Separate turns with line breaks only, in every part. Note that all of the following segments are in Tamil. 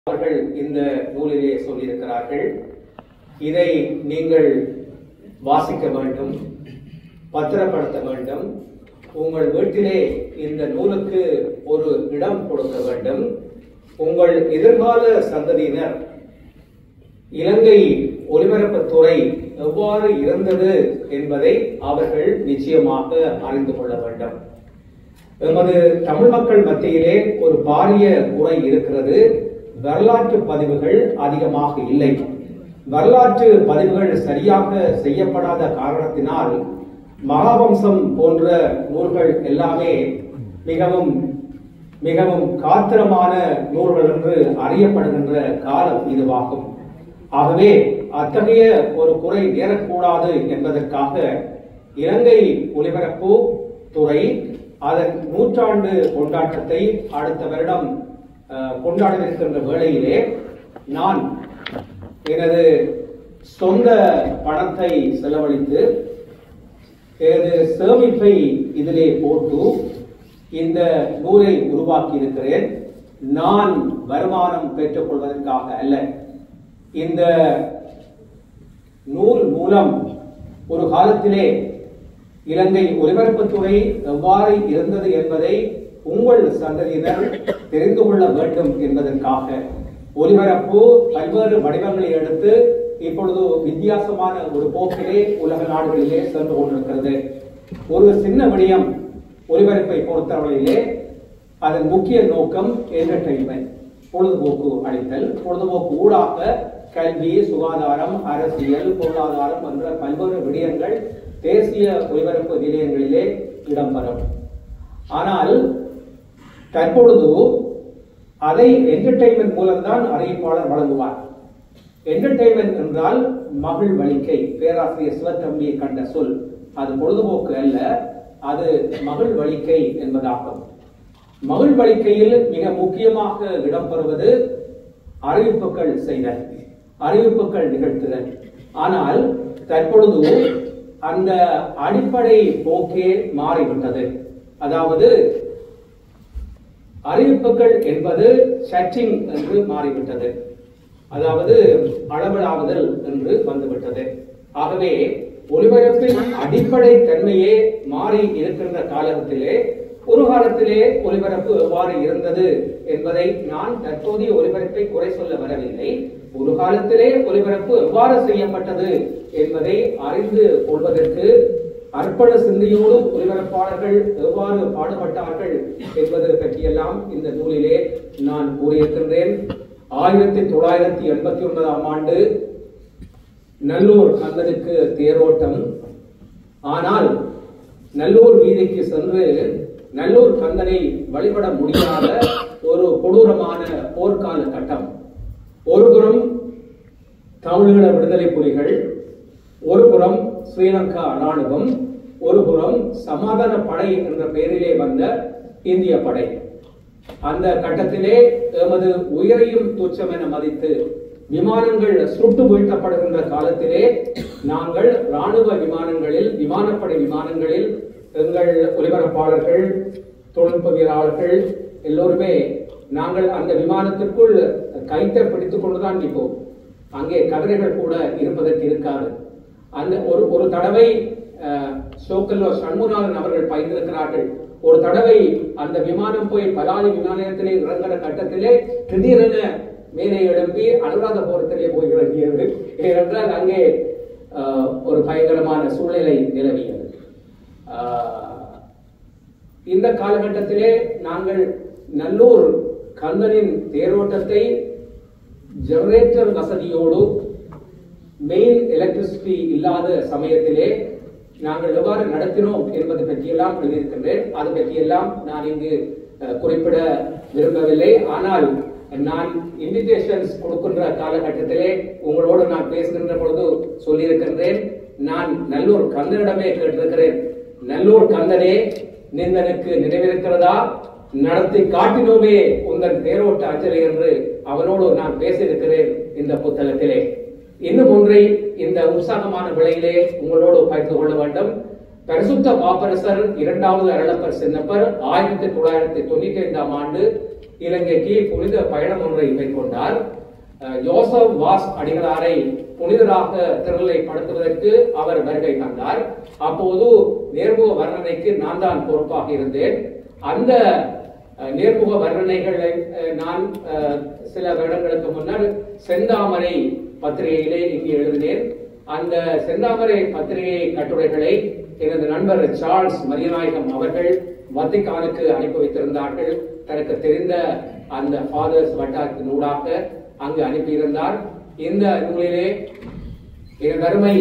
அவர்கள் இந்த நூலிலே சொல்லியிருக்கிறார்கள் இதை நீங்கள் வாசிக்க வேண்டும் பத்திரப்படுத்த வேண்டும் உங்கள் வீட்டிலே இந்த நூலுக்கு ஒரு இடம் கொடுக்க வேண்டும் உங்கள் எதிர்கால சந்ததியினர் இலங்கை ஒலிபரப்புத்துறை எவ்வாறு இருந்தது என்பதை அவர்கள் நிச்சயமாக அறிந்து கொள்ள வேண்டும் எமது தமிழ் மக்கள் மத்தியிலே ஒரு பாரிய குறை இருக்கிறது வரலாற்று பதிவுகள் அதிகமாக இல்லை வரலாற்று பதிவுகள் சரியாக செய்யப்படாத காரணத்தினால் மகாவம்சம் போன்ற நூல்கள் எல்லாமே மிகவும் மிகவும் காத்திரமான நூல்கள் என்று அறியப்படுகின்ற காலம் இதுவாகும் ஆகவே அத்தகைய ஒரு குறை நேரக்கூடாது என்பதற்காக இலங்கை ஒலிபரப்பு துறை அதன் நூற்றாண்டு கொண்டாட்டத்தை அடுத்த வருடம் அஹ், கொண்டாடவிருக்கின்ற வேளையிலே நான் எனது சொந்த பணத்தை செலவழித்து எனது சேமிப்பை இதிலே போட்டு இந்த நூலை உருவாக்கி இருக்கிறேன் நான் வருமானம் பெற்றுக் கொள்வதற்காக அல்ல இந்த நூல் மூலம் ஒரு காலத்திலே இலங்கை ஒலிபரப்புத்துறை எவ்வாறு இருந்தது என்பதை உங்கள் சந்ததியினர் தெரிந்து கொள்ள வேண்டும் என்பதற்காக ஒலிபரப்பு பல்வேறு வடிவங்களை எடுத்து இப்பொழுது வித்தியாசமான ஒரு போக்கிலே உலக நாடுகளிலே சென்று கொண்டிருக்கிறது ஒரு சின்ன விடயம் ஒலிபரப்பை பொறுத்தவரையிலே அதன் முக்கிய நோக்கம் என்டர்டைன்மெண்ட் பொழுதுபோக்கு அளித்தல் பொழுதுபோக்கு ஊடாக கல்வி சுகாதாரம் அரசியல் பொருளாதாரம் என்ற பல்வேறு விடயங்கள் தேசிய ஒலிபரப்பு நிலையங்களிலே இடம்பெறும் ஆனால் தற்பொழுது அதை என்டர்டைன்மெண்ட் மூலம்தான் அறிவிப்பாளர் வழங்குவார் என்டர்டைன்மெண்ட் என்றால் மகிழ் வலிக்கை பேராசிரியர் சிவத்தம்பி கண்ட சொல் அது பொழுதுபோக்கு அல்ல அது மகிழ் வலிக்கை என்பதாகும் மகிழ் வலிக்கையில் மிக முக்கியமாக இடம்பெறுவது அறிவிப்புகள் செய்தல் அறிவிப்புகள் நிகழ்த்துதல் ஆனால் தற்பொழுது அந்த அடிப்படை போக்கே மாறிவிட்டது அதாவது அறிவிப்புகள் என்பது சட்டிங் என்று மாறிவிட்டது அதாவது அளவலாவுதல் என்று வந்துவிட்டது ஆகவே ஒலிபரப்பின் அடிப்படை தன்மையே மாறி இருக்கின்ற காலத்திலே ஒரு காலத்திலே ஒலிபரப்பு எவ்வாறு இருந்தது என்பதை நான் தற்போதைய ஒலிபரப்பை குறை சொல்ல வரவில்லை ஒரு காலத்திலே ஒலிபரப்பு எவ்வாறு செய்யப்பட்டது என்பதை அறிந்து கொள்வதற்கு அர்ப்பண சிந்தையோடு ஒலிபரப்பாளர்கள் எவ்வாறு பாடுபட்டார்கள் என்பது பற்றியெல்லாம் இந்த நூலிலே நான் கூறியிருக்கின்றேன் ஆயிரத்தி தொள்ளாயிரத்தி எண்பத்தி ஒன்பதாம் ஆண்டு நல்லூர் கந்தனுக்கு தேரோட்டம் ஆனால் நல்லூர் வீதிக்கு சென்று நல்லூர் கந்தனை வழிபட முடியாத ஒரு கொடூரமான போர்க்கால கட்டம் ஒருபுறம் தமிழீழ விடுதலை புலிகள் ஒருபுறம் ஸ்ரீலங்கா ராணுவம் ஒருபுறம் சமாதான படை என்ற பெயரிலே வந்த இந்திய படை அந்த கட்டத்திலே எமது உயிரையும் துச்சம் என மதித்து விமானங்கள் சுட்டு வீழ்த்தப்படுகின்ற காலத்திலே நாங்கள் ராணுவ விமானங்களில் விமானப்படை விமானங்களில் எங்கள் ஒலிபரப்பாளர்கள் தொழில்நுட்பவியலாளர்கள் எல்லோருமே நாங்கள் அந்த விமானத்திற்குள் கைத்தை பிடித்துக் கொண்டுதான் நிற்போம் அங்கே கதிரைகள் கூட இருப்பதற்கு இருக்காது அந்த ஒரு ஒரு தடவை அஹ், சோக்கல்லோ சண்முகநாதன் அவர்கள் பயிர்ந்திருக்கிறார்கள் ஒரு தடவை அந்த விமானம் போய் பலாலி விமான நிலையத்திலே இறங்கின கட்டத்திலே திடீரென மேலே எழுப்பி அனுராதபுரத்திலே போய் இறங்கியது ஏனென்றால் அங்கே அஹ், ஒரு பயங்கரமான சூழ்நிலை நிலவியது அஹ், இந்த காலகட்டத்திலே நாங்கள் நல்லூர் கந்தனின் தேரோட்டத்தை ஜெனரேட்டர் வசதியோடு மெயின் எலக்ட்ரிசிட்டி இல்லாத சமயத்திலே நாங்கள் எவ்வாறு நடத்தினோம் என்பது பற்றியெல்லாம் எழுதியிருக்கின்றேன் அது பற்றியெல்லாம் நான் இங்கு அஹ், குறிப்பிட விரும்பவில்லை ஆனால் நான் இன்விடேஷன்ஸ் கொடுக்கின்ற காலகட்டத்திலே உங்களோடு நான் பேசுகின்ற பொழுது சொல்லியிருக்கின்றேன் நான் நல்லூர் கந்தனிடமே கேட்டிருக்கிறேன் நல்லூர் கந்தனே நிந்தனுக்கு நினைவிருக்கிறதா நடத்தி காட்டினோமே உந்தன் தேரோட்ட அஞ்சலி என்று அவனோடு நான் பேசியிருக்கிறேன் இந்த புத்தகத்திலே இன்னும் ஒன்றை இந்த உற்சாகமான விலையிலே உங்களோடு பகிர்ந்து கொள்ள வேண்டும் பரிசுத்த பாப்பரசர் இரண்டாவது அருளப்பர் சின்னப்பர் ஆயிரத்தி தொள்ளாயிரத்தி தொண்ணூத்தி ஐந்தாம் ஆண்டு இலங்கைக்கு புனித பயணம் ஒன்றை மேற்கொண்டார் அஹ், யோசப் வாஸ் அடிகளாரை புனிதராக திருநிலைப்படுத்துவதற்கு அவர் வருகை தந்தார் அப்போது நேர்முக வர்ணனைக்கு நான் தான் பொறுப்பாக இருந்தேன் அந்த அஹ், நேர்முக வர்ணனைகளை அஹ், நான் அஹ், சில வருடங்களுக்கு முன்னர் செந்தாமரை பத்திரிகையிலே இங்கே எழுதினேன் அந்த செந்தாமரை பத்திரிகை கட்டுரைகளை எனது நண்பர் சார்ல்ஸ் மரியநாயகம் அவர்கள் வத்திக்கானுக்கு அனுப்பி வைத்திருந்தார்கள் தனக்கு தெரிந்த அந்த ஃபாதர்ஸ் வட்டாரத்தின் ஊடாக அங்கு அனுப்பியிருந்தார் இந்த நூலிலே எனது அருமை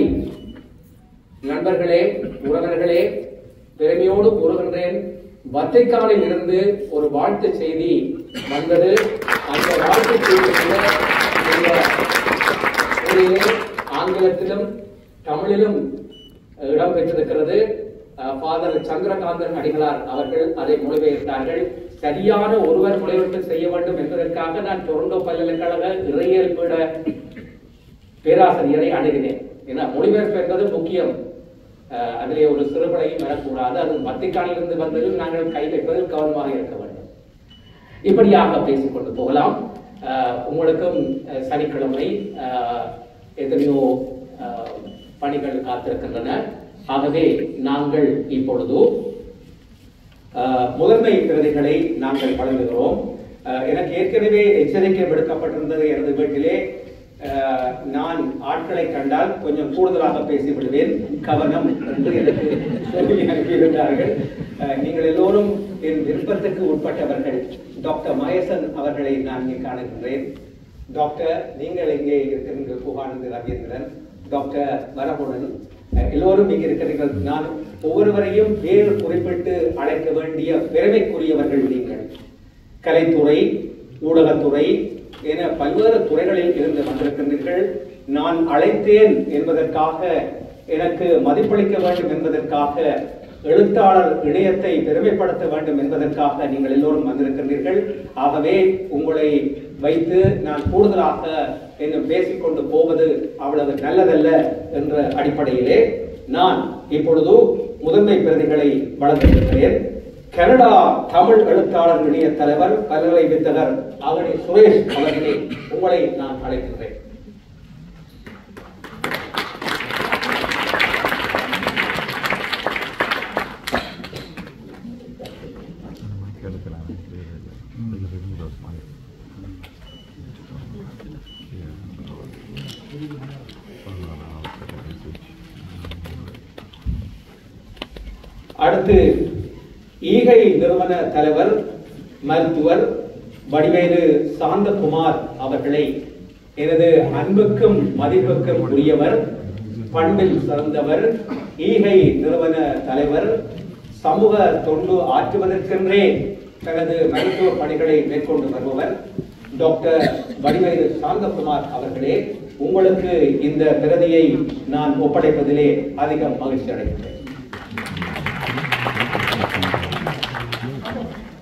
நண்பர்களே உறவினர்களே பெருமையோடு கூறுகின்றேன் வத்திக்கானில் இருந்து ஒரு வாழ்த்து செய்தி வந்தது அந்த வாழ்த்து செய்தியில இந்த நூலிலே ஆங்கிலத்திலும் தமிழிலும் இடம் பெற்றிருக்கிறது ஃபாதர் சந்திரகாந்தன் அடிகளார் அவர்கள் அதை மொழிபெயர்த்தார்கள் சரியான ஒருவர் மொழிபெயர்ப்பு செய்ய வேண்டும் என்பதற்காக நான் டொரண்டோ பல்கலைக்கழக இறையியல் பீட பேராசிரியரை அணுகினேன் ஏன்னா மொழிபெயர்ப்பு என்பது முக்கியம் அஹ் அதிலே ஒரு சிறுபடையும் வரக்கூடாது அது வத்திக்கானிலிருந்து வந்ததில் நாங்கள் கை வைப்பதில் கவனமாக இருக்க வேண்டும் இப்படியாக பேசிக்கொண்டு போகலாம் அஹ் உங்களுக்கும் அஹ் சனிக்கிழமை அஹ் எத்தனையோ அஹ், பணிகள் காத்திருக்கின்றன ஆகவே நாங்கள் இப்பொழுது அஹ், முதன்மை பிரதிகளை நாங்கள் வழங்குகிறோம் அஹ், எனக்கு ஏற்கனவே எச்சரிக்கை விடுக்கப்பட்டிருந்தது எனது வீட்டிலே அஹ், நான் ஆட்களை கண்டால் கொஞ்சம் கூடுதலாக பேசி விடுவேன் கவனம் என்று எனக்கு சொல்லி அனுப்பியிருந்தார்கள் அஹ், நீங்கள் எல்லோரும் என் விருப்பத்துக்கு உட்பட்டவர்கள் டாக்டர் மகேசன் அவர்களை நான் இங்கே காணுகின்றேன் டாக்டர் நீங்கள் இங்கே இருக்கிறீங்க புகானந்த் ரவீந்திரன் டாக்டர் வரகுணன் அஹ் எல்லோரும் இங்கே இருக்கிறீர்கள் நான் ஒவ்வொருவரையும் பேர் குறிப்பிட்டு அழைக்க வேண்டிய பெருமைக்குரியவர்கள் நீங்கள் கலைத்துறை ஊடகத்துறை என பல்வேறு துறைகளில் இருந்து வந்திருக்கின்றீர்கள் நான் அழைத்தேன் என்பதற்காக எனக்கு மதிப்பளிக்க வேண்டும் என்பதற்காக எழுத்தாளர் இணையத்தை பெருமைப்படுத்த வேண்டும் என்பதற்காக நீங்கள் எல்லோரும் வந்திருக்கின்றீர்கள் ஆகவே உங்களை வைத்து நான் கூடுதலாக இன்னும் பேசிக்கொண்டு போவது அவ்வளவு நல்லதல்ல என்ற அடிப்படையிலே நான் இப்பொழுது முதன்மை பிரதிகளை வழங்குகின்றேன் கனடா தமிழ் எழுத்தாளர் இணைய தலைவர் பல்கலை வித்தகர் அவனி சுரேஷ் அவர்களே உங்களை நான் அழைக்கின்றேன் அடுத்து ஈகை நிறுவன தலைவர் மருத்துவர் வடிவேலு சாந்தகுமார் அவர்களை எனது அன்புக்கும் மதிப்புக்கும் உரியவர் பண்பில் சிறந்தவர் ஈகை நிறுவன தலைவர் சமூக தொண்டு ஆற்றுவதற்கென்றே தனது மருத்துவ பணிகளை மேற்கொண்டு வருபவர் டாக்டர் வடிவேலு சாந்தகுமார் அவர்களே உங்களுக்கு இந்த பிரதியை நான் ஒப்படைப்பதிலே அதிகம் மகிழ்ச்சி அடைகிறேன்